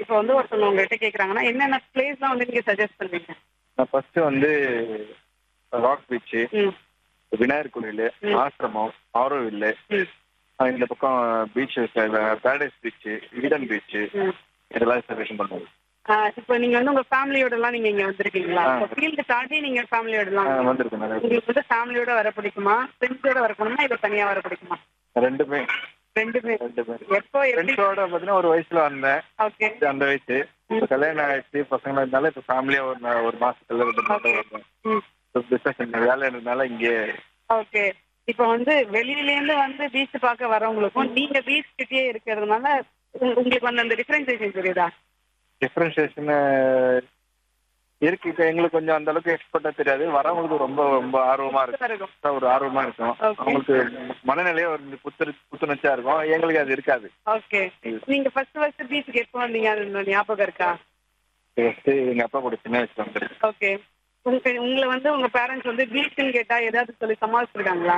இப்போ வந்து ஒருத்தவங்க உங்ககிட்ட கேக்குறாங்கன்னா என்னென்ன பிளேஸ்லாம் வந்து நீங்க சஜஸ்ட் பண்ணுவீங்க நான் ஃபர்ஸ்ட் வந்து ராக் பீச்சு ம் விநாயகர் கோயில் ம். ஆசிரமம் ஆரோவில்லு ம் இந்த பக்கம் beach paradise beach Eden beach ம் இதெல்லாம் செலக்ஷன் பண்ணுவோம் ஆஹ் இப்போ நீங்க வந்து உங்க ஃபேமிலியோட எல்லாம் நீங்க இங்க வந்திருக்கீங்களா ஆ. ஃபீல்டு தாண்டி நீங்க ஃபேமிலியோட எல்லாம் ஆ, வந்திருக்கேன் நிறைய உங்களுக்கு வந்து ஃபேமிலியோட வர பிடிக்குமா ஃப்ரெண்ட்ஸோட வர பிடிக்குமா இல்ல தனியா வர பிடிக்குமா ரெண்டுமே ரெண்டுமே ரெண்டுமே எப்போ எப்படி ஃப்ரெண்ட்ஸோட பார்த்தீங்கன்னா ஒரு வயசுல வந்தேன் ஓகே அந்த வயசு இப்போ கல்யாணம் ஆயிடுச்சு பசங்க இருந்தாலும் இப்போ ஃபேமிலியா ஒரு நா- ஒரு மாசத்துல ரெண்டு Okay. மாசம் ம் பிசினஸ் வேலை இருந்தனால இங்கே ஓகே இப்போ வந்து வெளியில இருந்து வந்து பீச் பார்க்க வரவங்களுக்கும் நீங்க பீச் கிட்டயே இருக்கிறதுனால உங்க- உங்களுக்கு வந்து அந்த டிஃபரன்சியேஷன் தெரியுதா டிஃபரன்ஷியேஷன் இருக்கு இப்போ எங்களுக்கு கொஞ்சம் அந்த அளவுக்கு எக்ஸ்பர்ட்டா தெரியாது வரவங்களுக்கு ரொம்ப ரொம்ப ஆர்வமா இருக்கும் இருக்கும் ஒரு ஆர்வமா இருக்கும் Okay. அவங்களுக்கு மனநிலையே ஒரு புத்துரு புத்துணர்ச்சியா இருக்கும் எங்களுக்கு அது இருக்காது ஓகே நீங்க ஃபர்ஸ்ட் ஃபர்ஸ்ட் பீச்சுக்கு எப்போ வந்தீங்க அது இன்னும் ஞாபகம் இருக்கா ஃபர்ஸ்ட் எங்க அப்பா கூட சின்ன வயசுல வந்துருக்கு ஓகே உங்க உங்களை வந்து உங்க பேரண்ட்ஸ் வந்து பீச்சுன்னு கேட்டா ஏதாவது சொல்லி சமாளிச்சிருக்காங்களா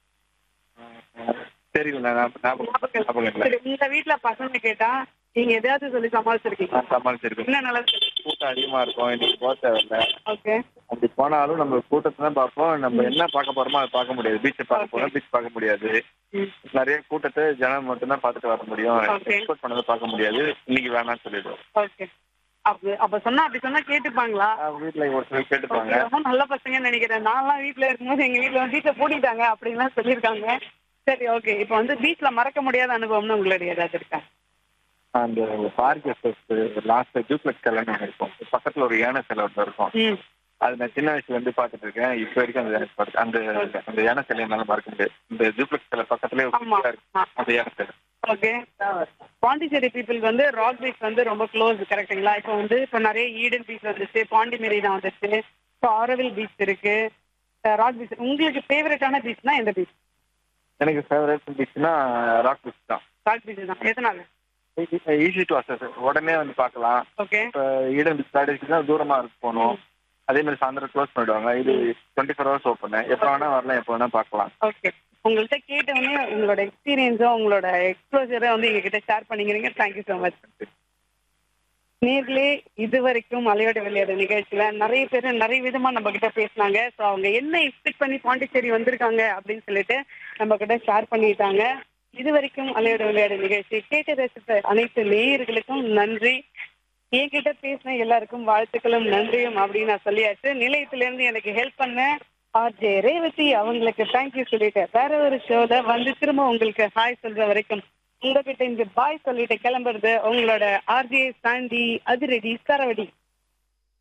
தெரியல நான் ஞாபகம் ஞாபகம் இல்லை சரி உங்க வீட்ல பசங்க கேட்டா நீங்க எதாவது சொல்லி சமாளிச்சிருக்கீங்க நான் சமாளிச்சிருக்கேன் என்ன நல்லா கூட்டம் அதிகமா இருக்கும் இன்னைக்கு போக தேவையில்ல ஓகே அப்படி போனாலும் நம்ம கூட்டத்தை தான் பார்ப்போம் நம்ம என்ன பார்க்க போறோமோ அதை பார்க்க முடியாது பீச்சை பார்க்க போறோம் பீச் பார்க்க முடியாது நிறைய கூட்டத்தை ஜனம் மட்டும் தான் பார்த்துட்டு வர முடியும் Okay. எக்ஸ்போர்ட் பண்ணதை பார்க்க முடியாது இன்னைக்கு வேணாம்னு சொல்லிடுவோம் ஓகே அப்ப அப்ப சொன்னா அப்படி சொன்னா கேட்டுப்பாங்களா ஆஹ் வீட்டுல ஒரு சிலர் கேட்டுப்பாங்க ரொம்ப நல்ல பசங்கன்னு நினைக்கிறேன் நான்லாம் வீட்ல இருக்கும்போது எங்க வீட்ல வந்து பீச்சை பூட்டிட்டாங்க அப்படின்லாம் சொல்லியிருக்காங்க சரி ஓகே இப்போ வந்து பீச்ல மறக்க முடியாத அனுபவம்னு உங்களுடைய ஏதாவது இருக்கா அந்த பார்க் லாஸ்ட் ஜூப்ளெக்ஸ் கல்யாணம் ஒன்று இருக்கும் பக்கத்துல ஒரு யானை சிலை ஒன்று இருக்கும் ம் அது நான் சின்ன வயசுல இருந்து பார்த்துட்டு இருக்கேன் இப்போ வரைக்கும் அந்த யானை பார்த்து- அந்த அந்த யானை சிலை என்னால மறக்க முடியாது இந்த ஜூப்ளெக்ஸ் சிலை பக்கத்துலயே ஒரு ஆமா. குட்டியா இருக்கு. அந்த யானை சிலை ஓகே பாண்டிச்சேரி பீப்புள் வந்து ராக் பீச் வந்து ரொம்ப க்ளோஸ் கரெக்ட்டுங்களா இப்போ வந்து இப்போ நிறைய ஈடன் பீச் வந்துச்சு பாண்டி மெரினா வந்துச்சு இப்போ ஆரவில் பீச் இருக்கு ராக் பீச் உங்களுக்கு ஃபேவரட்டான பீச்னா எந்த பீச் எனக்கு ஃபேவரட் பீச்னா ராக் பீச் தான் ராக் பீச் தான் எதனால ஈஸி டு அசஸ் உடனே வந்து பார்க்கலாம் ஓகே இப்போ ஈடன் பீச் பேரடைஸ்க்கு தான் தூரமா இருக்கு போகணும் அதே மாதிரி சாயந்தரம் க்ளோஸ் பண்ணிடுவாங்க இது டுவெண்ட்டி ஃபோர் ஹவர்ஸ் ஓப்பன் எப்போ வேணா வரலாம் எப்போ வேணா பார்க்கலாம் ஓகே உங்கள்கிட்ட கேட்டவொடனே உங்களோட எக்ஸ்பீரியன்ஸும் உங்களோட எக்ஸ்போஜரை வந்து எங்ககிட்ட ஷேர் பண்ணிக்கிறீங்க தேங்க்யூ ஸோ மச் நேர்களே இது வரைக்கும் மலையோட விளையாடு நிகழ்ச்சியில நிறைய பேர் நிறைய விதமா நம்ம கிட்ட பேசினாங்க ஸோ அவங்க என்ன எக்ஸ்பெக்ட் பண்ணி பாண்டிச்சேரி வந்திருக்காங்க அப்படின்னு சொல்லிட்டு நம்ம கிட்ட ஷேர் பண்ணிட்டாங்க இது வரைக்கும் மலையோட விளையாடு நிகழ்ச்சி கேட்டு ரசித்த அனைத்து நேயர்களுக்கும் நன்றி என்கிட்ட பேசின எல்லாருக்கும் வாழ்த்துக்களும் நன்றியும் அப்படின்னு நான் சொல்லியாச்சு நிலையத்துல இருந்து எனக்கு ஹெல்ப் பண்ண ஆர்ஜே ரேவதி அவங்களுக்கு தேங்க்யூ சொல்லிட்டு வேற ஒரு ஷோல வந்து திரும்ப உங்களுக்கு ஹாய் சொல்ற வரைக்கும் உங்ககிட்ட இந்த பாய் சொல்லிட்டு கிளம்புறது உங்களோட ஆர்ஜே சாண்டி அதிரடி சரவடி